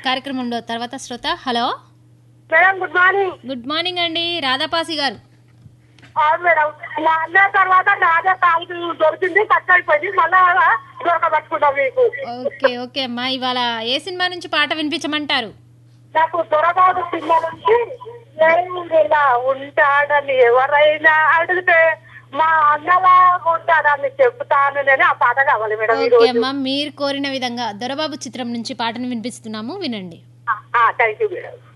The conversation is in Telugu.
కార్యక్రమంలో తర్వాత శ్రోత hello madam good morning good morning అండి రాధాపాసి గారు అవును మేడం మా అన్న తర్వాత నాదే కాలు దొరికింది కట్ అయిపోయింది మళ్ళా దొరకబట్టుకున్నాం మీకు ఓకే ఓకే అమ్మా ఇవాళ ఏ సినిమా నుంచి పాట వినిపించమంటారు నాకు దొరబాబు సినిమా నుంచి దేవుడు ఇలా ఉంటాడని ఎవరైనా అడిగితే మా అన్నలా ఉంటాడని చెప్తాను నేను ఆ పాట కావాలి మేడం ఈ ఓకే రోజు అమ్మా మీరు కోరిన విధంగా దొరబాబు చిత్రం నుంచి పాటను వినిపిస్తున్నాము వినండి థ్యాంక్ యూ మేడం